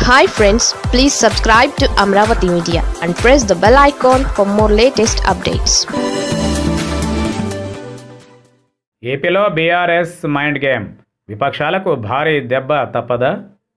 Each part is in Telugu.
hi friends please subscribe to Amaravati media and press the bell icon for more latest updates ఏపీలో బీఆర్ఎస్ మైండ్ గేమ్ విపక్షాలకు భారీ దెబ్బ తప్పదా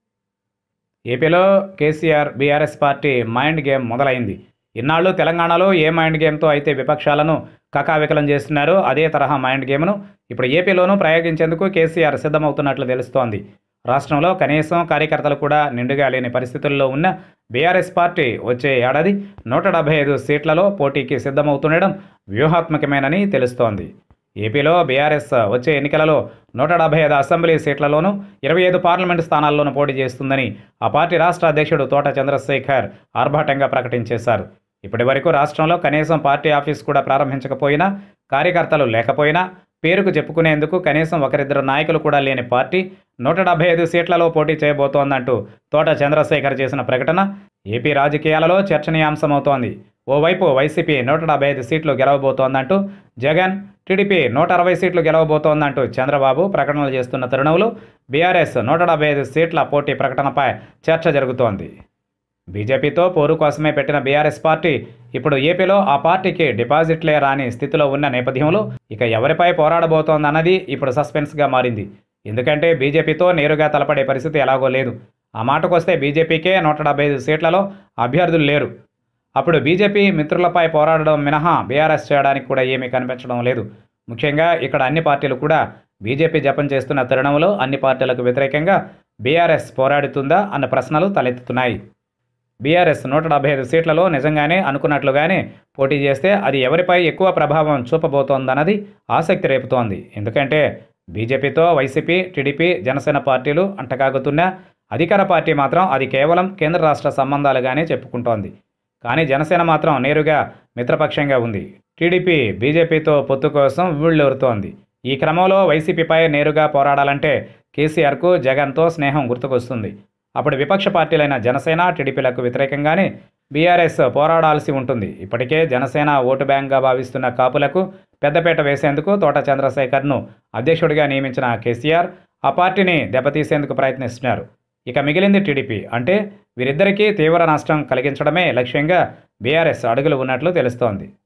ఏపీలో KCR BRS party mind game మొదలైంది ఇన్నాళ్ళు తెలంగాణలో ఏ మైండ్ గేమ్తో అయితే విపక్షాలను కకావికలం చేస్తున్నారో అదే తరహా మైండ్ గేమ్ను ఇప్పుడు ఏపీలోనూ ప్రయోగించేందుకు కేసీఆర్ సిద్ధమవుతున్నట్లు తెలుస్తోంది రాష్ట్రంలో కనీసం కార్యకర్తలు కూడా నిండుగా లేని పరిస్థితుల్లో ఉన్న బీఆర్ఎస్ పార్టీ వచ్చే ఏడాది నూట డెబ్బై ఐదు సీట్లలో పోటీకి సిద్ధమవుతుండడం వ్యూహాత్మకమేనని తెలుస్తోంది ఏపీలో బీఆర్ఎస్ వచ్చే ఎన్నికలలో నూట డెబ్బై ఐదు అసెంబ్లీ సీట్లలోనూ ఇరవై ఐదు పార్లమెంటు స్థానాల్లోనూ పోటీ చేస్తుందని ఆ పార్టీ రాష్ట్ర అధ్యక్షుడు తోట చంద్రశేఖర్ ఆర్భాటంగా ప్రకటించేశారు ఇప్పటి వరకు రాష్ట్రంలో కనీసం పార్టీ ఆఫీస్ కూడా ప్రారంభించకపోయినా కార్యకర్తలు లేకపోయినా పేరుకు చెప్పుకునేందుకు కనీసం ఒకరిద్దరు నాయకులు కూడా లేని పార్టీ నూట డెబ్బై ఐదు సీట్లలో పోటీ చేయబోతోందంటూ తోట చంద్రశేఖర్ చేసిన ప్రకటన ఏపీ రాజకీయాలలో చర్చనీయాంశమవుతోంది ఓవైపు వైసీపీ నూట డెబ్బై ఐదు సీట్లు గెలవబోతోందంటూ జగన్ టీడీపీ నూట అరవై సీట్లు గెలవబోతోందంటూ చంద్రబాబు ప్రకటనలు చేస్తున్న తరుణంలో బీఆర్ఎస్ నూట డెబ్బై ఐదు సీట్ల పోటీ ప్రకటనపై చర్చ జరుగుతోంది బీజేపీతో పోరు కోసమే పెట్టిన బీఆర్ఎస్ పార్టీ ఇప్పుడు ఏపీలో ఆ పార్టీకి డిపాజిట్లే రాని స్థితిలో ఉన్న నేపథ్యంలో ఇక ఎవరిపై పోరాడబోతోందన్నది ఇప్పుడు సస్పెన్స్గా మారింది ఎందుకంటే బీజేపీతో నేరుగా తలపడే పరిస్థితి ఎలాగో లేదు ఆ మాటకొస్తే బీజేపీకే నూట డెబ్బై ఐదు సీట్లలో అభ్యర్థులు లేరు అప్పుడు బీజేపీ మిత్రులపై పోరాడడం మినహా బీఆర్ఎస్ చేయడానికి కూడా ఏమీ కనిపించడం లేదు ముఖ్యంగా ఇక్కడ అన్ని పార్టీలు కూడా బీజేపీ జపం చేస్తున్న తరుణంలో అన్ని పార్టీలకు వ్యతిరేకంగా బీఆర్ఎస్ పోరాడుతుందా అన్న ప్రశ్నలు తలెత్తుతున్నాయి బీఆర్ఎస్ నూట డెబ్బై ఐదు సీట్లలో నిజంగానే అనుకున్నట్లుగానే పోటీ చేస్తే అది ఎవరిపై ఎక్కువ ప్రభావం చూపబోతోందన్నది ఆసక్తి రేపుతోంది ఎందుకంటే బీజేపీతో వైసీపీ టీడీపీ జనసేన పార్టీలు అంటకాగుతున్నా అధికార పార్టీ మాత్రం అది కేవలం కేంద్ర రాష్ట్ర సంబంధాలుగానే చెప్పుకుంటోంది కానీ జనసేన మాత్రం నేరుగా మిత్రపక్షంగా ఉంది టీడీపీ బీజేపీతో పొత్తు కోసం ఊళ్ళూరుతోంది ఈ క్రమంలో వైసీపీపై నేరుగా పోరాడాలంటే కేసీఆర్కు జగన్తో స్నేహం గుర్తుకొస్తుంది అప్పుడు విపక్ష పార్టీలైన జనసేన టీడీపీలకు వ్యతిరేకంగానే బీఆర్ఎస్ పోరాడాల్సి ఉంటుంది ఇప్పటికే జనసేన ఓటు బ్యాంక్గా భావిస్తున్న కాపులకు పెద్దపీట వేసేందుకు తోట చంద్రశేఖర్ను అధ్యక్షుడిగా నియమించిన కేసీఆర్ ఆ పార్టీని దెబ్బతీసేందుకు ప్రయత్నిస్తున్నారు ఇక మిగిలింది టీడీపీ అంటే వీరిద్దరికీ తీవ్ర నష్టం కలిగించడమే లక్ష్యంగా బీఆర్ఎస్ అడుగులు ఉన్నట్లు తెలుస్తోంది